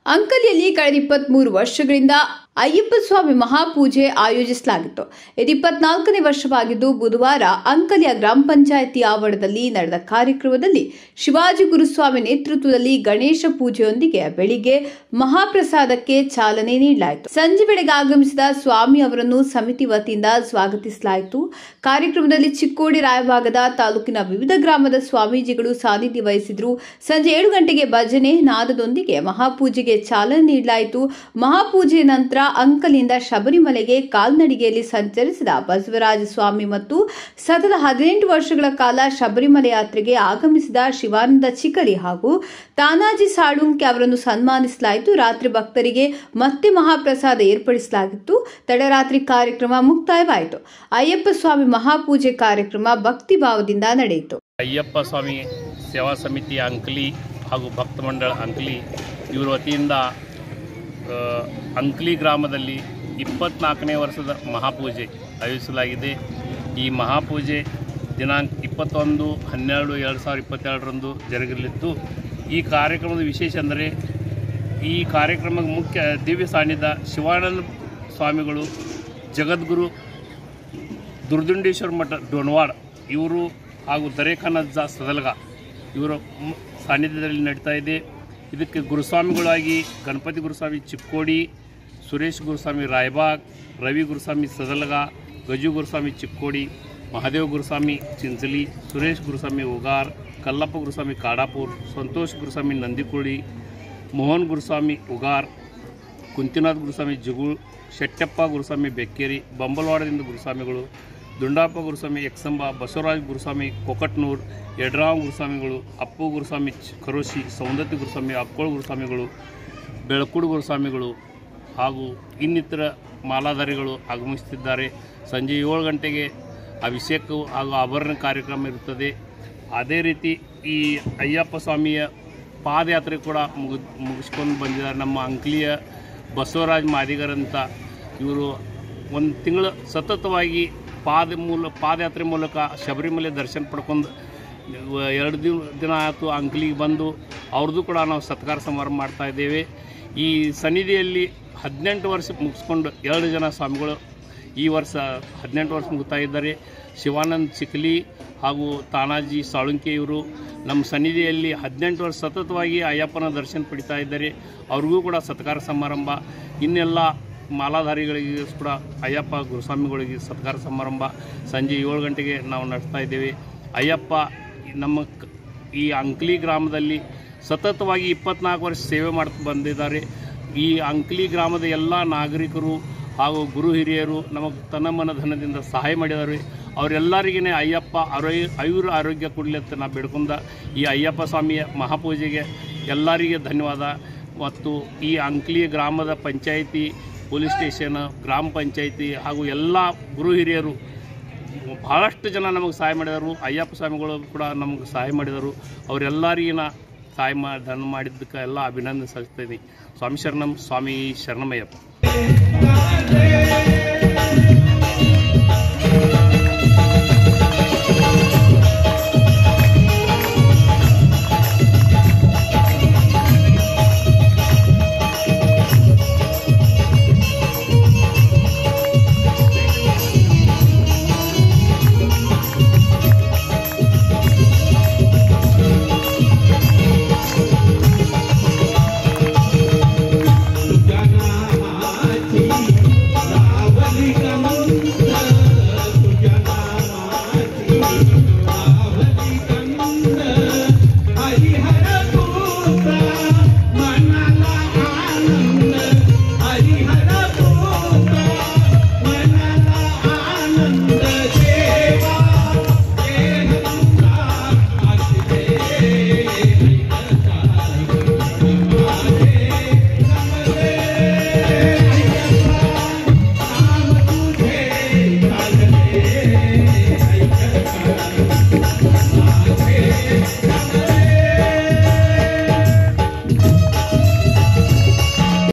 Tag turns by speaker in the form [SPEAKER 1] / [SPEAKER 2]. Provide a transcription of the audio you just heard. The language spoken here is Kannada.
[SPEAKER 1] ಅಂಕಲಿಯಲ್ಲಿ ಕಳೆದ ಇಪ್ಪತ್ಮೂರು ವರ್ಷಗಳಿಂದ ಅಯ್ಯಪ್ಪ ಸ್ವಾಮಿ ಮಹಾಪೂಜೆ ಆಯೋಜಿಸಲಾಗಿತ್ತು ಇದು ಇಪ್ಪತ್ನಾಲ್ಕನೇ ವರ್ಷವಾಗಿದ್ದು ಬುಧವಾರ ಅಂಕಲಿಯ ಗ್ರಾಮ ಪಂಚಾಯಿತಿ ಆವರಣದಲ್ಲಿ ನಡೆದ ಕಾರ್ಯಕ್ರಮದಲ್ಲಿ ಶಿವಾಜಿ ಗುರುಸ್ವಾಮಿ ನೇತೃತ್ವದಲ್ಲಿ ಗಣೇಶ ಪೂಜೆಯೊಂದಿಗೆ ಬೆಳಿಗ್ಗೆ ಮಹಾಪ್ರಸಾದಕ್ಕೆ ಚಾಲನೆ ನೀಡಲಾಯಿತು ಸಂಜೆ ವೇಳೆಗೆ ಆಗಮಿಸಿದ ಸ್ವಾಮಿ ಅವರನ್ನು ಸಮಿತಿ ವತಿಯಿಂದ ಸ್ವಾಗತಿಸಲಾಯಿತು ಕಾರ್ಯಕ್ರಮದಲ್ಲಿ ಚಿಕ್ಕೋಡಿ ರಾಯಭಾಗದ ತಾಲೂಕಿನ ವಿವಿಧ ಗ್ರಾಮದ ಸ್ವಾಮೀಜಿಗಳು ಸಾನ್ನಿಧ್ಯ ವಹಿಸಿದ್ರು ಸಂಜೆ ಏಳು ಗಂಟೆಗೆ ಭಜನೆ ನಾದದೊಂದಿಗೆ ಮಹಾಪೂಜೆಗೆ ಚಾಲನೆ ನೀಡಲಾಯಿತು ಮಹಾಪೂಜೆಯ ನಂತರ ಅಂಕಲಿಂದ ಶಬರಿಮಲೆಗೆ ಕಾಲ್ನಡಿಗೆಯಲ್ಲಿ ಸಂಚರಿಸಿದ ಬಸವರಾಜ ಸ್ವಾಮಿ ಮತ್ತು ಸತತ ಹದಿನೆಂಟು ವರ್ಷಗಳ ಕಾಲ ಶಬರಿಮಲೆ ಯಾತ್ರೆಗೆ ಆಗಮಿಸಿದ ಶಿವಾನಂದ ಚಿಕಲಿ ಹಾಗೂ ತಾನಾಜಿ ಸಾಳುಂಕೆ ಅವರನ್ನು ಸನ್ಮಾನಿಸಲಾಯಿತು ರಾತ್ರಿ ಭಕ್ತರಿಗೆ ಮತ್ತೆ ಮಹಾಪ್ರಸಾದ ಏರ್ಪಡಿಸಲಾಗಿತ್ತು ತಡರಾತ್ರಿ ಕಾರ್ಯಕ್ರಮ ಮುಕ್ತಾಯವಾಯಿತು ಅಯ್ಯಪ್ಪ ಸ್ವಾಮಿ ಮಹಾಪೂಜೆ ಕಾರ್ಯಕ್ರಮ ಭಕ್ತಿ ಭಾವದಿಂದ ನಡೆಯಿತು
[SPEAKER 2] ಅಯ್ಯಪ್ಪ ಸ್ವಾಮಿ ಸೇವಾ ಸಮಿತಿ ಅಂಕಲಿ ಹಾಗೂ ಭಕ್ತ ಮಂಡಳ ಅಂಕಲಿ ಇವರ ವತಿಯಿಂದ ಆ, ಅಂಕಲಿ ಗ್ರಾಮದಲ್ಲಿ ಇಪ್ಪತ್ನಾಲ್ಕನೇ ವರ್ಷದ ಮಹಾಪೂಜೆ ಆಯೋಜಿಸಲಾಗಿದೆ ಈ ಮಹಾಪೂಜೆ ದಿನಾಂಕ ಇಪ್ಪತ್ತೊಂದು ಹನ್ನೆರಡು ಎರಡು ಸಾವಿರದ ಇಪ್ಪತ್ತೆರಡರಂದು ಜರುಗಲಿದ್ದು ಈ ಕಾರ್ಯಕ್ರಮದ ವಿಶೇಷ ಅಂದರೆ ಈ ಕಾರ್ಯಕ್ರಮದ ಮುಖ್ಯ ದಿವ್ಯ ಸಾನ್ನಿಧ್ಯ ಶಿವಾನಂದ ಸ್ವಾಮಿಗಳು ಜಗದ್ಗುರು ದುರ್ದುಂಡೇಶ್ವರ ಮಠ ಡೊನ್ವಾಡ್ ಇವರು ಹಾಗೂ ದರೇಖಾನಜ್ಜ ಸದಲ್ಗ ಇವರ ಮ್- ಸಾನ್ನಿಧ್ಯದಲ್ಲಿ ನಡೀತಾ ಇದೆ ಇದಕ್ಕೆ ಗುರುಸ್ವಾಮಿಗಳಾಗಿ ಗಣಪತಿ ಗುರುಸ್ವಾಮಿ ಚಿಕ್ಕೋಡಿ ಸುರೇಶ್ ಗುರುಸ್ವಾಮಿ ರಾಯಬಾಗ್ ರವಿ ಗುರುಸ್ವಾಮಿ ಸದಲ್ಗ ಗಜು ಗುರುಸ್ವಾಮಿ ಚಿಕ್ಕೋಡಿ ಮಹಾದೇವ ಗುರುಸ್ವಾಮಿ ಚಿಂಚಲಿ ಸುರೇಶ್ ಗುರುಸ್ವಾಮಿ ಉಗಾರ್ ಕಲ್ಲಪ್ಪ ಗುರುಸ್ವಾಮಿ ಕಾಡಾಪುರ್ ಸಂತೋಷ್ ಗುರುಸ್ವಾಮಿ ನಂದಿಕೋಳಿ ಮೋಹನ್ ಗುರುಸ್ವಾಮಿ ಉಗಾರ್ ಕುಂತಿನಾಥ್ ಗುರುಸ್ವಾಮಿ ಜುಗುಳ್ ಶೆಟ್ಟಪ್ಪ ಗುರುಸ್ವಾಮಿ ಬೆಕ್ಕೇರಿ ಬಂಬಲವಾಡದಿಂದ ಗುರುಸ್ವಾಮಿಗಳು ದುಂಡಾಪ ಗುರುಸ್ವಾಮಿ ಎಕ್ಸಂಬ ಬಸವರಾಜ್ ಗುರುಸ್ವಾಮಿ ಕೊಕಟ್ನೂರ್ ಯಡ್ರಾವ್ ಗುರುಸ್ವಾಮಿಗಳು ಅಪ್ಪು ಗುರುಸ್ವಾಮಿ ಚ್- ಖರೋಶಿ ಸೌಂದತಿ ಗುರುಸ್ವಾಮಿ ಅಕ್ಕೋಳ ಗುರುಸ್ವಾಮಿಗಳು ಬೆಳಕುಡು ಗುರುಸ್ವಾಮಿಗಳು ಹಾಗೂ ಇನ್ನಿತರ ಮಾಲಾಧಾರಿಗಳು ಆಗಮಿಸುತ್ತಿದ್ದಾರೆ ಸಂಜೆ ಏಳು ಗಂಟೆಗೆ ಅಭಿಷೇಕವು ಹಾಗೂ ಆಭರಣ ಕಾರ್ಯಕ್ರಮ ಇರುತ್ತದೆ ಅದೇ ರೀತಿ ಈ ಅಯ್ಯಪ್ಪ ಸ್ವಾಮಿಯ ಪಾದಯಾತ್ರೆ ಕೂಡ ಮುಗಿ ಮುಗಿಸ್ಕೊಂಡು ಬಂದಿದ್ದಾರೆ ನಮ್ಮ ಅಂಕ್ಲಿಯ ಬಸವರಾಜ್ ಮಾದಿಗರ್ ಅಂತ ಇವರು ಒಂದು ತಿಂಗಳು ಸತತವಾಗಿ ಪಾದ ಮೂಲ ಪಾದಯಾತ್ರೆ ಮೂಲಕ ಶಬರಿಮಲೆ ದರ್ಶನ ಪಡ್ಕೊಂಡು ಇವ- ಎರಡು ದಿನ ದಿನ ಆಯಿತು ಅಂಕ್ಲಿಗೆ ಬಂದು ಅವ್ರದ್ದು ಕೂಡ ನಾವು ಸತ್ಕಾರ ಸಮಾರಂಭ ಮಾಡ್ತಾ ಇದ್ದೇವೆ ಈ ಸನ್ನಿಧಿಯಲ್ಲಿ ಹದಿನೆಂಟು ವರ್ಷ ಮುಗಿಸ್ಕೊಂಡು ಎರಡು ಜನ ಸ್ವಾಮಿಗಳು ಈ ವರ್ಷ ಹದಿನೆಂಟು ವರ್ಷ ಮುಗ್ತಾ ಇದ್ದಾರೆ ಶಿವಾನಂದ್ ಚಿಕ್ಲಿ ಹಾಗೂ ತಾನಾಜಿ ಸಾಳುಂಕೆ ಇವರು ನಮ್ಮ ಸನ್ನಿಧಿಯಲ್ಲಿ ಹದಿನೆಂಟು ವರ್ಷ ಸತತವಾಗಿ ಅಯ್ಯಪ್ಪನ ದರ್ಶನ ಪಡಿತಾ ಇದ್ದಾರೆ ಅವ್ರಿಗೂ ಕೂಡ ಸತ್ಕಾರ ಸಮಾರಂಭ ಇನ್ನೆಲ್ಲ ಮಾಲಾಧಾರಿಗಳಿಗೆ ಕೂಡ ಅಯ್ಯಪ್ಪ ಗುರುಸ್ವಾಮಿಗಳಿಗೆ ಸತ್ಕಾರ ಸಮಾರಂಭ ಸಂಜೆ ಏಳು ಗಂಟೆಗೆ ನಾವು ನಡೆಸ್ತಾ ಇದ್ದೇವೆ ಅಯ್ಯಪ್ಪ ನಮ್ಮ ಕ- ಈ ಅಂಕ್ಲಿ ಗ್ರಾಮದಲ್ಲಿ ಸತತವಾಗಿ ಇಪ್ಪತ್ನಾಲ್ಕು ವರ್ಷ ಸೇವೆ ಮಾಡ್ತಾ ಬಂದಿದ್ದಾರೆ ಈ ಅಂಕ್ಲಿ ಗ್ರಾಮದ ಎಲ್ಲ ನಾಗರಿಕರು ಹಾಗೂ ಗುರು ಹಿರಿಯರು ನಮಗೆ ತನ್ನ ಮನ ಧನದಿಂದ ಸಹಾಯ ಮಾಡಿದ್ದಾರೆ ಅವರೆಲ್ಲರಿಗೇ ಅಯ್ಯಪ್ಪ ಆರೋಗ್ಯ ಆಯುರ್ ಆರೋಗ್ಯ ಕೊಡಲಿ ಅಂತ ನಾ ಬೇಡ್ಕೊಂಡ ಈ ಅಯ್ಯಪ್ಪ ಸ್ವಾಮಿಯ ಮಹಾಪೂಜೆಗೆ ಎಲ್ಲರಿಗೆ ಧನ್ಯವಾದ ಮತ್ತು ಈ ಅಂಕ್ಲಿ ಗ್ರಾಮದ ಪಂಚಾಯಿತಿ ಪೊಲೀಸ್ ಸ್ಟೇಷನ್ ಗ್ರಾಮ ಪಂಚಾಯಿತಿ ಹಾಗೂ ಎಲ್ಲ ಗುರು ಹಿರಿಯರು ಭಾಳಷ್ಟು ಜನ ನಮಗೆ ಸಹಾಯ ಮಾಡಿದರು ಅಯ್ಯಪ್ಪ ಸ್ವಾಮಿಗಳು ಕೂಡ ನಮಗೆ ಸಹಾಯ ಮಾಡಿದರು ಅವರೆಲ್ಲರಿಗಿನ ಸಹಾಯ ಮಾ ಧನ ಮಾಡಿದ್ದಕ್ಕೆ ಎಲ್ಲ ಅಭಿನಂದನೆ ಸಲ್ಲಿಸ್ತೀನಿ ಸ್ವಾಮಿ ಶರಣಂ ಸ್ವಾಮಿ ಶರಣಮಯ್ಯಪ್ಪ